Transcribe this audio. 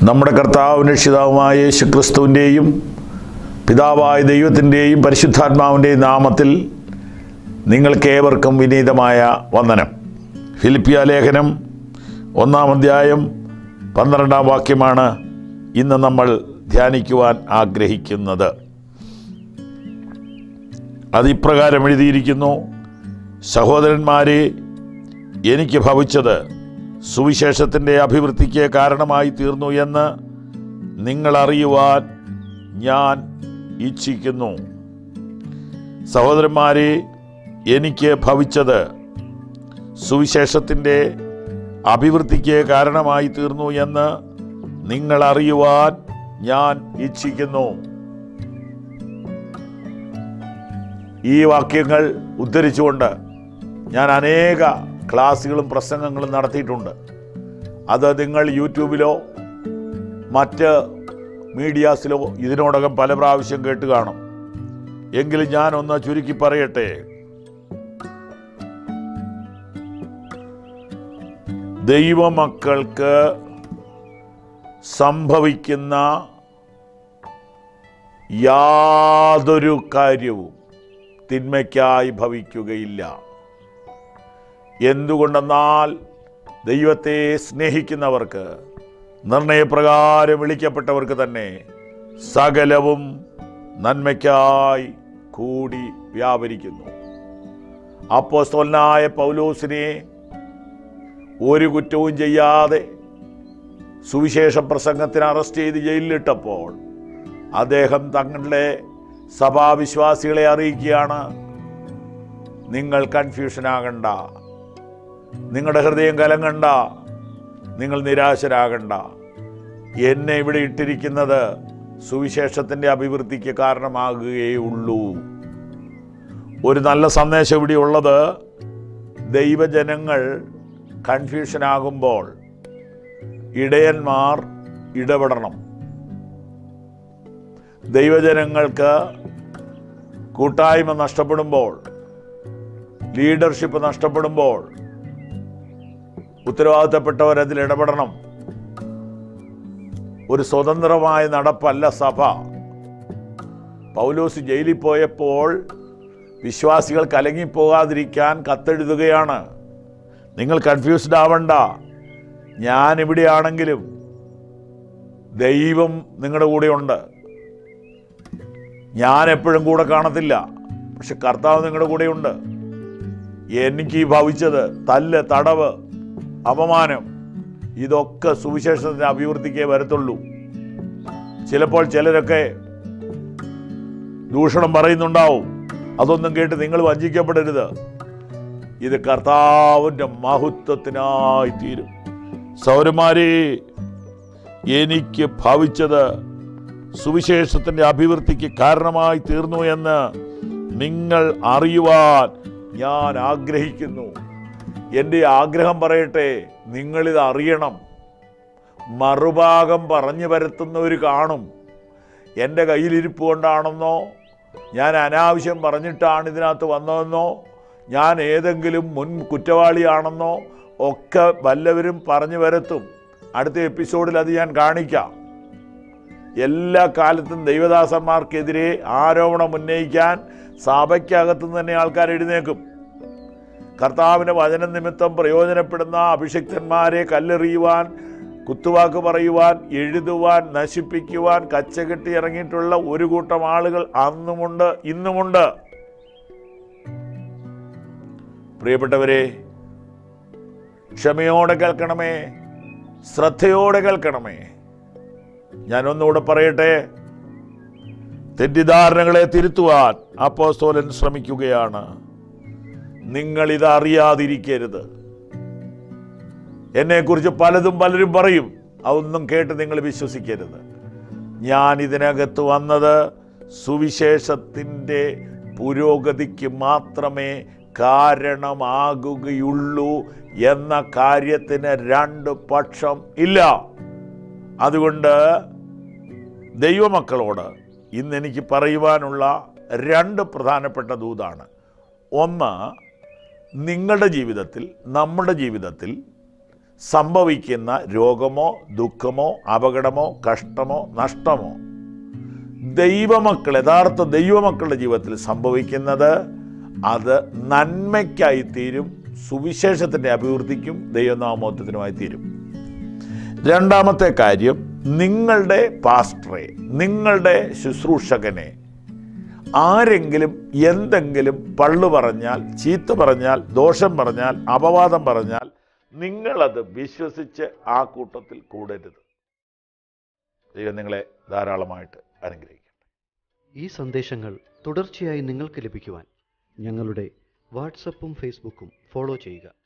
നമ്മുടെ കർത്താവും രക്ഷിതാവുമായ യേശു ക്രിസ്തുവിൻ്റെയും പിതാവായ ദൈവത്തിൻ്റെയും പരിശുദ്ധാത്മാവിൻ്റെയും നാമത്തിൽ നിങ്ങൾക്കേവർക്കും വിനീതമായ വന്ദനം ഫിലിപ്പിയ ലേഖനം ഒന്നാം അധ്യായം പന്ത്രണ്ടാം വാക്യമാണ് ഇന്ന് നമ്മൾ ധ്യാനിക്കുവാൻ ആഗ്രഹിക്കുന്നത് അത് ഇപ്രകാരം എഴുതിയിരിക്കുന്നു സഹോദരന്മാരെ എനിക്ക് ഭവിച്ചത് സുവിശേഷത്തിൻ്റെ അഭിവൃദ്ധിക്ക് കാരണമായി തീർന്നു എന്ന് നിങ്ങൾ അറിയുവാൻ ഞാൻ ഇച്ഛിക്കുന്നു സഹോദരന്മാരെ എനിക്ക് ഭവിച്ചത് സുവിശേഷത്തിൻ്റെ അഭിവൃദ്ധിക്ക് കാരണമായി തീർന്നു എന്ന് നിങ്ങൾ അറിയുവാൻ ഞാൻ ഇച്ഛിക്കുന്നു ഈ വാക്യങ്ങൾ ഉദ്ധരിച്ചുകൊണ്ട് ഞാൻ അനേക ക്ലാസ്സുകളും പ്രസംഗങ്ങളും നടത്തിയിട്ടുണ്ട് അത് നിങ്ങൾ യൂട്യൂബിലോ മറ്റ് മീഡിയാസിലോ ഇതിനോടകം പല പ്രാവശ്യം കേട്ട് കാണും എങ്കിലും ഞാൻ ഒന്ന് ചുരുക്കി പറയട്ടെ ദൈവമക്കൾക്ക് സംഭവിക്കുന്ന യാതൊരു കാര്യവും തിന്മയ്ക്കായി ഭവിക്കുകയില്ല എന്തുകൊണ്ടെന്നാൽ ദൈവത്തെ സ്നേഹിക്കുന്നവർക്ക് നിർണയപ്രകാരം വിളിക്കപ്പെട്ടവർക്ക് തന്നെ സകലവും നന്മയ്ക്കായി കൂടി വ്യാപരിക്കുന്നു അപ്പോസ്തലനായ പൗലോസിനെ ഒരു കുറ്റവും ചെയ്യാതെ സുവിശേഷ പ്രസംഗത്തിന് അറസ്റ്റ് ചെയ്ത് ജയിലിലിട്ടപ്പോൾ അദ്ദേഹം തങ്ങളുടെ സഭാവിശ്വാസികളെ അറിയിക്കുകയാണ് നിങ്ങൾ കൺഫ്യൂഷൻ ആകണ്ട നിങ്ങളുടെ ഹൃദയം കലങ്ങണ്ട നിങ്ങൾ നിരാശരാകണ്ട എന്നെ ഇവിടെ ഇട്ടിരിക്കുന്നത് സുവിശേഷത്തിൻ്റെ അഭിവൃദ്ധിക്ക് കാരണമാകുകയുള്ളൂ ഒരു നല്ല സന്ദേശം ഇവിടെ ഉള്ളത് ദൈവജനങ്ങൾ കൺഫ്യൂഷൻ ആകുമ്പോൾ ഇടയന്മാർ ഇടപെടണം ദൈവജനങ്ങൾക്ക് കൂട്ടായ്മ നഷ്ടപ്പെടുമ്പോൾ ലീഡർഷിപ്പ് നഷ്ടപ്പെടുമ്പോൾ ഉത്തരവാദിത്തപ്പെട്ടവർ അതിൽ ഇടപെടണം ഒരു സ്വതന്ത്രമായ നടപ്പല്ല സഭ പൗലോസ് ജയിലിൽ പോയപ്പോൾ വിശ്വാസികൾ കലങ്ങിപ്പോകാതിരിക്കാൻ കത്തെഴുതുകയാണ് നിങ്ങൾ കൺഫ്യൂസ്ഡ് ആവണ്ട ഞാൻ ഇവിടെയാണെങ്കിലും ദൈവം നിങ്ങളുടെ കൂടെയുണ്ട് ഞാൻ എപ്പോഴും കൂടെ കാണത്തില്ല പക്ഷെ കർത്താവ് നിങ്ങളുടെ കൂടെയുണ്ട് എനിക്ക് ഈ ഭവിച്ചത് തല്ല് തടവ് അപമാനം ഇതൊക്കെ സുവിശേഷത്തിൻ്റെ അഭിവൃദ്ധിക്കേ വരത്തുള്ളൂ ചിലപ്പോൾ ചിലരൊക്കെ ദൂഷണം പറയുന്നുണ്ടാവും അതൊന്നും കേട്ട് നിങ്ങൾ വഞ്ചിക്കപ്പെടരുത് ഇത് കർത്താവിൻ്റെ മഹത്വത്തിനായി തീരും സൗരന്മാരെ എനിക്ക് ഭവിച്ചത് സുവിശേഷത്തിൻ്റെ അഭിവൃദ്ധിക്ക് കാരണമായി തീർന്നു എന്ന് നിങ്ങൾ അറിയുവാൻ ഞാൻ ആഗ്രഹിക്കുന്നു എൻ്റെ ആഗ്രഹം പറയട്ടെ നിങ്ങളിത് അറിയണം മറുഭാഗം പറഞ്ഞു വരുത്തുന്നവർ കാണും എൻ്റെ കയ്യിലിരിപ്പ് കൊണ്ടാണെന്നോ ഞാൻ അനാവശ്യം പറഞ്ഞിട്ടാണ് ഇതിനകത്ത് വന്നതെന്നോ ഞാൻ ഏതെങ്കിലും മുൻ കുറ്റവാളിയാണെന്നോ ഒക്കെ വല്ലവരും പറഞ്ഞു വരുത്തും അടുത്ത എപ്പിസോഡിൽ അത് ഞാൻ കാണിക്കാം എല്ലാ കാലത്തും ദൈവദാസന്മാർക്കെതിരെ ആരോപണം ഉന്നയിക്കാൻ സഭയ്ക്കകത്തു നിന്ന് തന്നെ ആൾക്കാർ എഴുന്നേക്കും കർത്താവിൻ്റെ വചന നിമിത്തം പ്രയോജനപ്പെടുന്ന അഭിഷിക്തന്മാരെ കല്ലെറിയുവാൻ കുത്തുവാക്ക് പറയുവാൻ എഴുതുവാൻ നശിപ്പിക്കുവാൻ കച്ചകെട്ടി ഇറങ്ങിയിട്ടുള്ള ഒരു കൂട്ടം ആളുകൾ അന്നുമുണ്ട് ഇന്നുമുണ്ട് പ്രിയപ്പെട്ടവരെ ക്ഷമയോടെ കേൾക്കണമേ ശ്രദ്ധയോടെ കേൾക്കണമേ ഞാൻ ഒന്നുകൂടെ പറയട്ടെ തെറ്റിദ്ധാരണകളെ തിരുത്തുവാൻ അപ്പോസ്തോലൻ ശ്രമിക്കുകയാണ് നിങ്ങൾ ഇത് അറിയാതിരിക്കരുത് എന്നെക്കുറിച്ച് പലതും പലരും പറയും അതൊന്നും കേട്ട് നിങ്ങൾ വിശ്വസിക്കരുത് ഞാൻ ഇതിനകത്ത് വന്നത് സുവിശേഷത്തിൻ്റെ പുരോഗതിക്ക് മാത്രമേ കാരണമാകുകയുള്ളൂ എന്ന കാര്യത്തിന് രണ്ട് പക്ഷം ഇല്ല അതുകൊണ്ട് ദൈവമക്കളോട് ഇന്ന് എനിക്ക് പറയുവാനുള്ള രണ്ട് പ്രധാനപ്പെട്ട ദൂതാണ് ഒന്ന് നിങ്ങളുടെ ജീവിതത്തിൽ നമ്മുടെ ജീവിതത്തിൽ സംഭവിക്കുന്ന രോഗമോ ദുഃഖമോ അപകടമോ കഷ്ടമോ നഷ്ടമോ ദൈവമക്കൾ യഥാർത്ഥ ദൈവമക്കളുടെ ജീവിതത്തിൽ സംഭവിക്കുന്നത് അത് നന്മയ്ക്കായി തീരും സുവിശേഷത്തിൻ്റെ അഭിവൃദ്ധിക്കും ദൈവനാമോത്വത്തിനുമായി തീരും രണ്ടാമത്തെ കാര്യം നിങ്ങളുടെ പാസ്റ്ററെ നിങ്ങളുടെ ശുശ്രൂഷകനെ ആരെങ്കിലും എന്തെങ്കിലും പള്ളു പറഞ്ഞാൽ ചീത്ത പറഞ്ഞാൽ ദോഷം പറഞ്ഞാൽ അപവാദം പറഞ്ഞാൽ നിങ്ങളത് വിശ്വസിച്ച് ആ കൂട്ടത്തിൽ കൂടരുത് ദൈവം നിങ്ങളെ ധാരാളമായിട്ട് അനുഗ്രഹിക്കും ഈ സന്ദേശങ്ങൾ തുടർച്ചയായി നിങ്ങൾക്ക് ലഭിക്കുവാൻ ഞങ്ങളുടെ വാട്സപ്പും ഫേസ്ബുക്കും ഫോളോ ചെയ്യുക